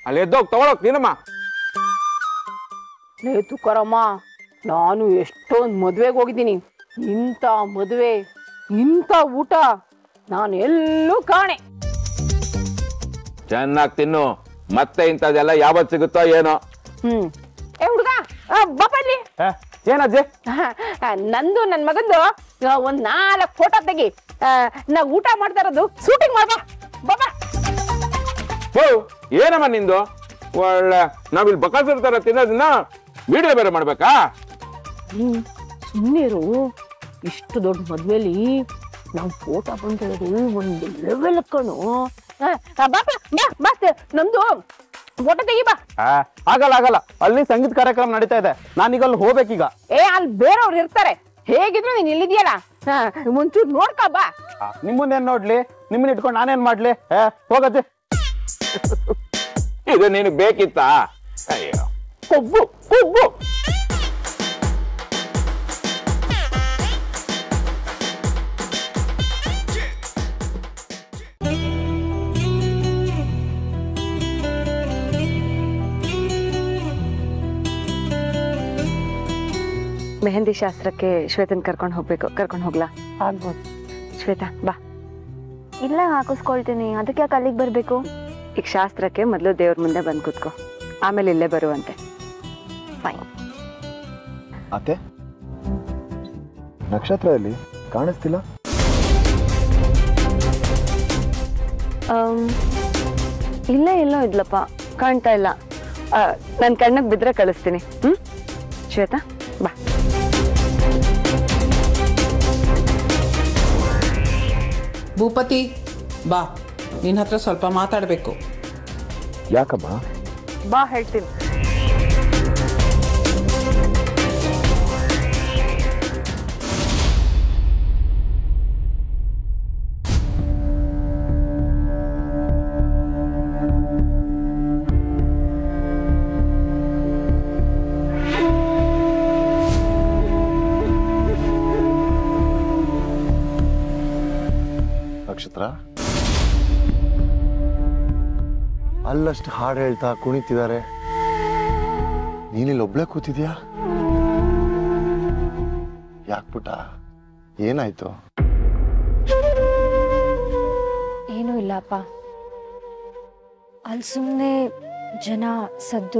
ಅಲ್ಲಿ ಎದ್ದೋಗಿ ತಗೊಳಕ್ ನೀನಮ್ಮ ಲೇ ತುಕಾರಮ್ಮ ನಾನು ಎಷ್ಟೊಂದು ಮದುವೆಗೆ ಹೋಗಿದ್ದೀನಿ ಇಂಥ ಮದುವೆ ಇಂಥ ಊಟ ನಾನು ಎಲ್ಲೂ ಕಾಣೆ ಚೆನ್ನಾಗಿ ತಿನ್ನು ಮತ್ತೆ ಇಂಥದ್ದೆಲ್ಲ ಯಾವತ್ತು ಸಿಗುತ್ತೋ ಏನೋ ಹ್ಮ್ ಏ ಹುಡುಗ ಬಾಪಲ್ಲಿ ಏನಜ್ಜಿ ನಂದು ನನ್ನ ಮಗಂದು ಆ, ಒಂದ್ ನಾಲ್ಕು ಫೋಟೋ ತೆಗಿ ಆ, ನಾ ಊಟ ಮಾಡ್ತಾ ಇರೋದು ಶೂಟಿಂಗ್ ಮಾಡ್ಬಾ ಬಾಬಾ ಹೋ ಏನಮ್ಮ ನಿಂದು ಒಳ್ಳೆ ನಾವಿಲ್ಲಿ ಬಕಾಸಿರ್ತಾರ ತಿನ್ನೋದನ್ನ ವಿಡಿಯೋ ಬೇರೆ ಮಾಡ್ಬೇಕಾ ಹ್ಮ್ ಸುಮ್ಮನಿರು ಇಷ್ಟು ದೊಡ್ಡ ಮದ್ವೆಲಿ ನಾವು ಫೋಟೋ ಬಂದಿರೋದು ಒಂದು ಲೆವೆಲ್ ಕಣು ಆ, ಆ, ಬಾಪ ಬಾ ಬಾ ನಮ್ದು ಫೋಟೋ ತೆಗಿ ಬಾ ಆ, ಆಗಲ್ಲ ಆಗಲ್ಲ ಅಲ್ಲಿ ಸಂಗೀತ ಕಾರ್ಯಕ್ರಮ ನಡೀತಾ ಇದೆ ನಾನೀಗ ಅಲ್ಲಿ ಹೋಗ್ಬೇಕೀಗ ಏ ಅಲ್ಲಿ ಬೇರೆಯವ್ರು ಇರ್ತಾರೆ ಹೇಗಿದ್ರು ನೀನ್ ಇಲ್ಲಿದ್ಯಲ್ಲ ಆ, ಒಂಚೂರು ನೋಡ್ಕೊ ಬಾ ಆ, ನಿಮ್ಮನ್ನೇನ್ ನೋಡ್ಲಿ ನಿಮ್ಮನ್ನ ಇಟ್ಕೊಂಡು ನಾನೇನ್ ಮಾಡ್ಲಿ ಏ ಹೋಗಜ್ಜಿ ಇದು ನೀನು ಬೇಕಿತ್ತಾ ಅಯ್ಯೋ ಕೊಬ್ಬು ಕೊಬ್ಬು ಮೆಹಂದಿ ಶಾಸ್ತ್ರಕ್ಕೆ ಶ್ವೇತನ್ ಕರ್ಕೊಂಡು ಹೋಗ್ಬೇಕು ಕರ್ಕೊಂಡು ಹೋಗ್ಲಾ ಆಗ್ಬೋದು ಶ್ವೇತಾ ಬಾ ಇಲ್ಲ ಹಾಕಿಸ್ಕೊಳ್ತೀನಿ ಅದಕ್ಕೆ ಯಾಕೆ ಅಲ್ಲಿಗೆ ಬರಬೇಕು ಈಗ ಶಾಸ್ತ್ರಕ್ಕೆ ಮೊದಲು ದೇವ್ರ ಮುಂದೆ ಬಂದು ಕೂತ್ಕೋ ಆಮೇಲೆ ಇಲ್ಲೇ ಬರುವಂತೆ ಫೈನ್ ಅತ್ತೆ ನಕ್ಷತ್ರ ಎಲ್ಲಿ ಕಾಣಿಸ್ತಿಲ್ಲ ಇಲ್ಲೇ ಎಲ್ಲೋ ಇದ್ಲಪ್ಪ ಕಾಣ್ತಾ ಇಲ್ಲ ನನ್ನ ಕಣ್ಣಿಗೆ ಬಿದ್ರೆ ಕಳಿಸ್ತೀನಿ ಹ್ಮ್ ಶ್ವೇತಾ ಬಾ ಭೂಪತಿ ಬಾ ನಿನ್ನ ಹತ್ರ ಸ್ವಲ್ಪ ಮಾತಾಡಬೇಕು ಯಾಕಮ್ಮ ಬಾ ಹೇಳ್ತೀನಿ ನಕ್ಷತ್ರ ಅಲ್ಲಷ್ಟು ಹಾಡು ಹೇಳ್ತಾ ಕುಣಿತಿದ್ದಾರೆ ನೀನಿಲ್ಲಿ ಒಬ್ಳೆ ಕೂತಿದ್ಯಾ ಯಾಕ್ ಪುಟ ಏನಾಯ್ತು ಏನೂ ಇಲ್ಲ ಅಪ್ಪ ಅಲ್ಲಿ ಸುಮ್ಮನೆ ಜನ ಸದ್ದು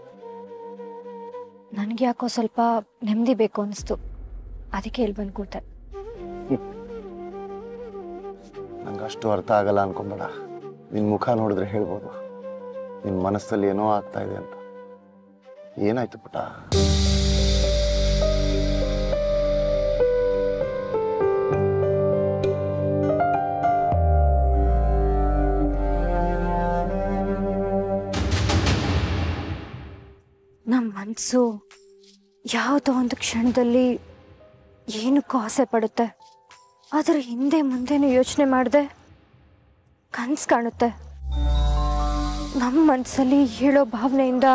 ನನಗೆ ಯಾಕೋ ಸ್ವಲ್ಪ ನೆಮ್ಮದಿ ಬೇಕು ಅನಿಸ್ತು ಅದಕ್ಕೆ ಇಲ್ಲಿ ಬಂದು ಕೂತೆ ನಂಗೆ ಅಷ್ಟು ಅರ್ಥ ಆಗಲ್ಲ ಅನ್ಕೊಂಬೇಡ ನಿನ್ ಮುಖ ನೋಡಿದ್ರೆ ಹೇಳ್ಬೋದು ನಿನ್ ಮನಸ್ಸಲ್ಲಿ ಏನೋ ಆಗ್ತಾ ಇದೆ ಅಂತ ಏನಾಯ್ತು ಪುಟ ನಮ್ಮ ಮನಸ್ಸು ಯಾವುದೋ ಒಂದು ಕ್ಷಣದಲ್ಲಿ ಏನಕ್ಕೂ ಆಸೆ ಪಡುತ್ತೆ ಅದರ ಹಿಂದೆ ಮುಂದೆನೂ ಯೋಚನೆ ಮಾಡದೆ ಕನ್ಸು ಕಾಣುತ್ತೆ ನಮ್ಮ ಮನಸ್ಸಲ್ಲಿ ಹೇಳೋ ಭಾವನೆಯಿಂದ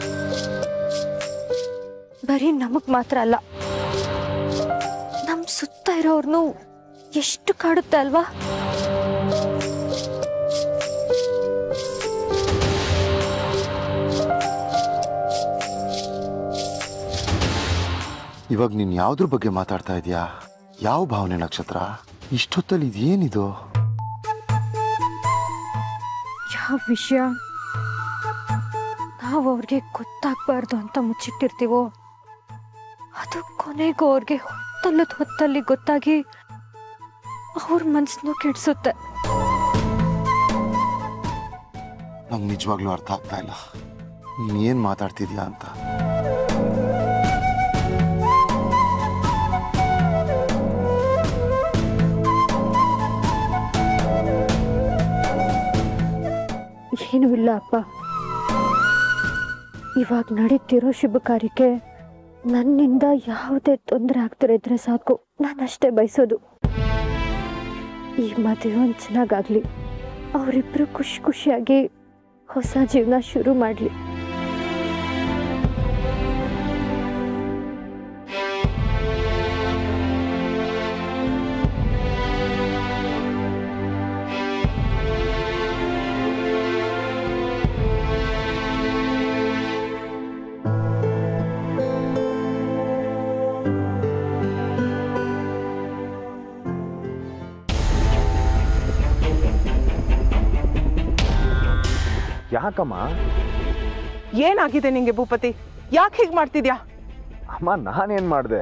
ಬರೀ ನಮಗ್ ಮಾತ್ರ ಅಲ್ಲ ನಮ್ಮ ಸುತ್ತ ಇರೋರ್ನು ಎಷ್ಟು ಕಾಡುತ್ತೆ ಅಲ್ವಾ ಇವಾಗ ನೀನ್ ಯಾವ್ದ್ರ ಬಗ್ಗೆ ಮಾತಾಡ್ತಾ ಇದೀಯಾ ಯಾವ ಭಾವನೆ ನಕ್ಷತ್ರ ಇಷ್ಟೊತ್ತಲ್ಲಿ ಇದೇನಿದು ಯಾವ ವಿಷಯ ನಾವು ಅವ್ರಿಗೆ ಗೊತ್ತಾಗ್ಬಾರ್ದು ಅಂತ ಮುಚ್ಚಿಟ್ಟಿರ್ತೀವೋ ಅದು ಕೊನೆಗೂ ಅವ್ರಿಗೆ ಹೊತ್ತಲ್ಲದ ಹೊತ್ತಲ್ಲಿ ಗೊತ್ತಾಗಿ ಅವ್ರ ಮನ್ಸನ್ನು ಕೆಡ್ಸುತ್ತೆ ನಂಗೆ ನಿಜವಾಗ್ಲೂ ಅರ್ಥ ಆಗ್ತಾ ಇಲ್ಲ ನೀನ್ ಏನ್ ಮಾತಾಡ್ತಿದ್ಯಾ ಅಂತ ಏನೂ ಇಲ್ಲ ಅಪ್ಪ ಇವಾಗ ನಡೀತಿರೋ ಶುಭ ಕಾರ್ಯಕ್ಕೆ ನನ್ನಿಂದ ಯಾವುದೇ ತೊಂದರೆ ಆಗ್ತಿರಿದ್ರೆ ಸಾಕು ನಾನಷ್ಟೇ ಬಯಸೋದು ಈ ಮದುವೆ ಒಂದು ಚೆನ್ನಾಗಾಗ್ಲಿ ಅವರಿಬ್ರು ಖುಷಿ ಖುಷಿಯಾಗಿ ಹೊಸ ಜೀವನ ಶುರು ಮಾಡಲಿ ಯಾಕಮ್ಮ ಏನಾಗಿದೆ ನಿಂಗೆ ಭೂಪತಿ ಯಾಕೆ ಹೀಗೆ ಮಾಡ್ತಿದ್ಯಾ ಅಮ್ಮ ನಾನೇನ್ ಮಾಡ್ದೆ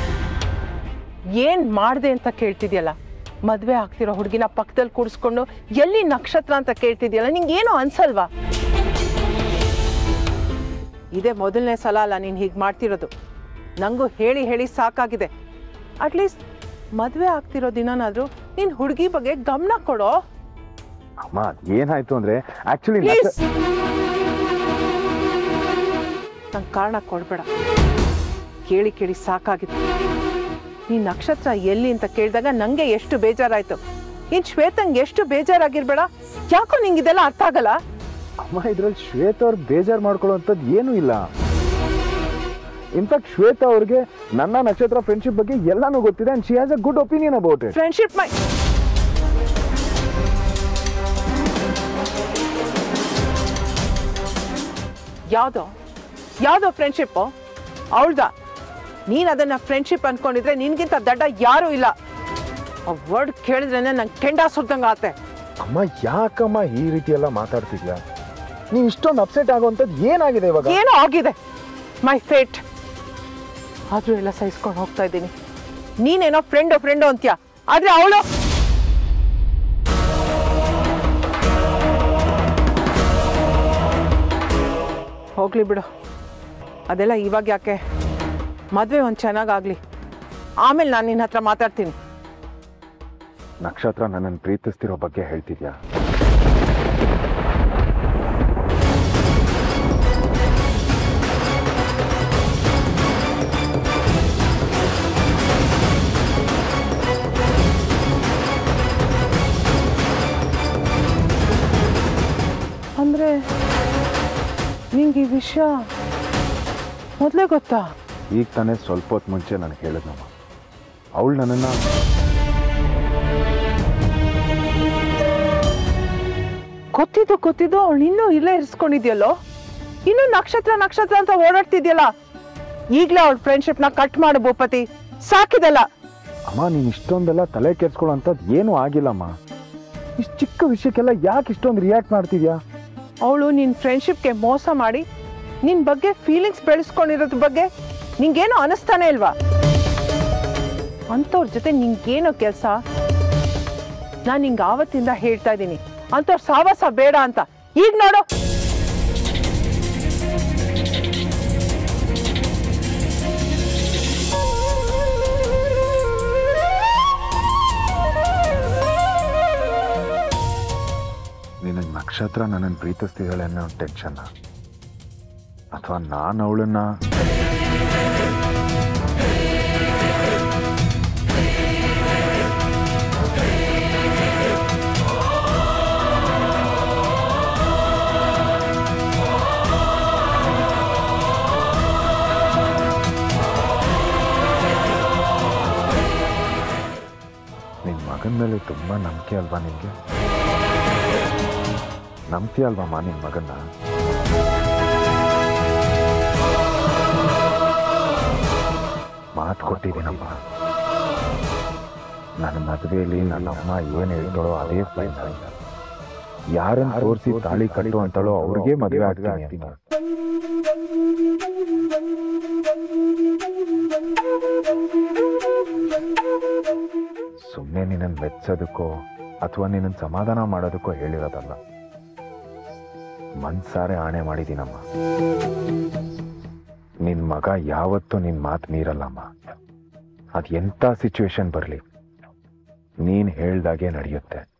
ಏನ್ ಮಾಡ್ದೆ ಅಂತ ಕೇಳ್ತಿದ್ಯಲ್ಲ ಮದ್ವೆ ಆಗ್ತಿರೋ ಹುಡುಗಿನ ಪಕ್ಕದಲ್ಲಿ ಕೂಡಿಸ್ಕೊಂಡು ಎಲ್ಲಿ ನಕ್ಷತ್ರ ಅಂತ ಕೇಳ್ತಿದ್ಯಲ್ಲ ನಿಂಗೆ ಏನೋ ಅನ್ಸಲ್ವಾ ಇದೇ ಮೊದಲನೇ ಸಲ ಅಲ್ಲ ನೀನು ಹೀಗೆ ಮಾಡ್ತಿರೋದು ನಂಗೂ ಹೇಳಿ ಹೇಳಿ ಸಾಕಾಗಿದೆ ಅಟ್ಲೀಸ್ಟ್ ಮದ್ವೆ ಆಗ್ತಿರೋ ದಿನನಾದ್ರೂ ನೀನ್ ಹುಡುಗಿ ಬಗ್ಗೆ ಗಮನ ಕೊಡೋ ಅಮ್ಮ ಏನಾಯ್ತು ಅಂದ್ರೆ ಆಕ್ಚುಲಿ ಪ್ಲೀಸ್ ನಂಗೆ ಕಾರಣ ಕೊಡ್ಬೇಡ ಕೇಳಿ ಕೇಳಿ ಸಾಕಾಗಿದೆ ಈ ನಕ್ಷತ್ರ ಎಲ್ಲಿ ಅಂತ ಕೇಳಿದಾಗ ನಂಗೆ ಎಷ್ಟು ಬೇಜಾರಾಯ್ತು ಇನ್ ಶ್ವೇತಂಗೆ ಎಷ್ಟು ಬೇಜಾರಾಗಿರ್ಬೇಡ ಯಾಕೋ ನಿಂಗೆ ಇದೆಲ್ಲ ಅರ್ಥ ಆಗಲ್ಲ ಅಮ್ಮ ಇದ್ರಲ್ಲಿ ಶ್ವೇತಾ ಅವ್ರು ಬೇಜಾರ್ ಮಾಡ್ಕೊಳ್ಳೋಂಥದ್ದು ಏನೂ ಇಲ್ಲ ಇನ್ಫ್ಯಾಕ್ಟ್ ಶ್ವೇತಾ ಅವ್ರಿಗೆ ನನ್ನ ನಕ್ಷತ್ರ ಫ್ರೆಂಡ್ಶಿಪ್ ಬಗ್ಗೆ ಎಲ್ಲಾನು ಗೊತ್ತಿದೆ and she has a good opinion about it friendship my ಯಾವ್ದೋ ಯಾವ್ದೋ ಫ್ರೆಂಡ್ಶಿಪ್ಪು ಅವಳ್ದ ನೀನ್ ಅದನ್ನ ಫ್ರೆಂಡ್ಶಿಪ್ ಅನ್ಕೊಂಡಿದ್ರೆ ನಿನ್ಗಿಂತ ದಡ್ಡ ಯಾರೂ ಇಲ್ಲ ಆ ವರ್ಡ್ ಕೇಳಿದ್ರೇನೆ ನಂಗೆ ಕೆಂಡ ಸುರ್ದಂಗ ಆತೆ ಅಮ್ಮ ಯಾಕಮ್ಮ ಈ ರೀತಿ ಎಲ್ಲ ಮಾತಾಡ್ತಿದ್ಯಾ ನೀನ್ ಇಷ್ಟೊಂದು ಅಪ್ಸೆಟ್ ಆಗೋಂಥದ್ದು ಏನಾಗಿದೆ ಇವಾಗ ಏನೋ ಆಗಿದೆ ಮೈ ಫೇಟ್ ಆದ್ರೂ ಎಲ್ಲ ಸಹಿಸ್ಕೊಂಡು ಹೋಗ್ತಾ ಇದ್ದೀನಿ ನೀನೇನೋ ಫ್ರೆಂಡು ಫ್ರೆಂಡು ಅಂತ್ಯ ಆದ್ರೆ ಅವಳು ಹೋಗ್ಲಿ ಬಿಡು ಅದೆಲ್ಲ ಇವಾಗ ಯಾಕೆ ಮದ್ವೆ ಒಂದು ಚೆನ್ನಾಗಾಗ್ಲಿ ಆಮೇಲೆ ನಾನು ನಿನ್ನ ಹತ್ರ ಮಾತಾಡ್ತೀನಿ ನಕ್ಷತ್ರ ನನ್ನನ್ನು ಪ್ರೀತಿಸ್ತಿರೋ ಬಗ್ಗೆ ಹೇಳ್ತಿದ್ಯಾ ಅಂದ್ರೆ ನಿಂಗೆ ಈ ವಿಷಯ ಮೊದಲೇ ಗೊತ್ತಾ ಈಗ ತಾನೇ ಸ್ವಲ್ಪ ಹೊತ್ತು ಮುಂಚೆ ನನಗೆ ಹೇಳಿದ್ನಮ್ಮ ಅವಳು ನನ್ನನ್ನು ಗೊತ್ತಿದ್ದು ಗೊತ್ತಿದ್ದು ಅವಳು ಇನ್ನೂ ಇಲ್ಲೇ ಇರಿಸ್ಕೊಂಡಿದ್ಯಲ್ಲೋ ಇನ್ನೂ ನಕ್ಷತ್ರ ನಕ್ಷತ್ರ ಅಂತ ಓಡಾಡ್ತಿದ್ಯಲ್ಲ ಈಗ್ಲೇ ಅವಳ ಫ್ರೆಂಡ್ಶಿಪ್ನ ಕಟ್ ಮಾಡು ಭೂಪತಿ ಸಾಕಿದಲ್ಲ ಅಮ್ಮ ನೀನು ಇಷ್ಟೊಂದೆಲ್ಲ ತಲೆ ಕೆಡ್ಸ್ಕೊಳ್ಳೋಂಥದ್ದು ಏನೂ ಆಗಿಲ್ಲಮ್ಮ ಇಷ್ಟು ಚಿಕ್ಕ ವಿಷಯಕ್ಕೆಲ್ಲ ಯಾಕೆ ಇಷ್ಟೊಂದು ರಿಯಾಕ್ಟ್ ಮಾಡ್ತಿದ್ಯಾ ಅವಳು ನಿನ್ನ ಫ್ರೆಂಡ್ಶಿಪ್ಗೆ ಮೋಸ ಮಾಡಿ ನಿನ್ನ ಬಗ್ಗೆ ಫೀಲಿಂಗ್ಸ್ ಬೆಳೆಸ್ಕೊಂಡಿರೋದ್ರ ಬಗ್ಗೆ ನಿಂಗೇನೋ ಅನಿಸ್ತಾನೆ ಇಲ್ವಾ ಅಂಥವ್ರ ಜೊತೆ ನಿಂಗೇನೋ ಕೆಲಸ ನಾನು ನಿಂಗೆ ಆವತ್ತಿಂದ ಹೇಳ್ತಾ ಇದ್ದೀನಿ ಅಂಥವ್ರ ಸಾವಾಸ ಬೇಡ ಅಂತ ಈಗ ನೋಡು ನಿನ್ನ ನಕ್ಷತ್ರ ನನ್ನನ್ನು ಪ್ರೀತಿಸ್ತಿದ್ದಾಳೆ ಅನ್ನೋ ಟೆನ್ಷನ್ನ ಅಥವಾ ನಾನು ಅವಳನ್ನ ನಿನ್ನ ಮಗನ ಮೇಲೆ ತುಂಬ ನಂಬಿಕೆ ಅಲ್ವಾ ನಿನಗೆ ನಂಬ್ತೀಯ ಅಲ್ವಮ್ಮ ನಿನ್ನ ಮಗನ್ನ ಮಾತು ಕೊಟ್ಟಿದ್ದೀನಮ್ಮ ನನ್ನ ಮದುವೆಯಲ್ಲಿ ನನ್ನ ಅಮ್ಮ ಏನು ಹೇಳ್ತಾಳೋ ಅದೇ ಫೈನಲ್ ಯಾರನ್ನ ತೋರಿಸಿ ತಾಳಿ ಕಟ್ಟು ಅಂತಾಳೋ ಅವ್ರಿಗೆ ಮದುವೆ ಆಗ್ತೀನಿ ಅಂತ ಸುಮ್ಮನೆ ನಿನ್ನನ್ನು ಮೆಚ್ಚೋದಕ್ಕೋ ಅಥವಾ ನಿನ್ನನ್ನು ಸಮಾಧಾನ ಮಾಡೋದಕ್ಕೋ ಹೇಳಿರೋದಲ್ಲ ಮನ್ಸಾರೆ ಆಣೆ ಮಾಡಿದ್ದೀನಮ್ಮ ನಿನ್ ಮಗ ಯಾವತ್ತೂ ನಿನ್ ಮಾತು ಮೀರಲ್ಲಮ್ಮ ಅದ್ ಎಂಥ ಸಿಚುವೇಶನ್ ಬರಲಿ ನೀನ್ ಹೇಳ್ದಾಗೆ ನಡೆಯುತ್ತೆ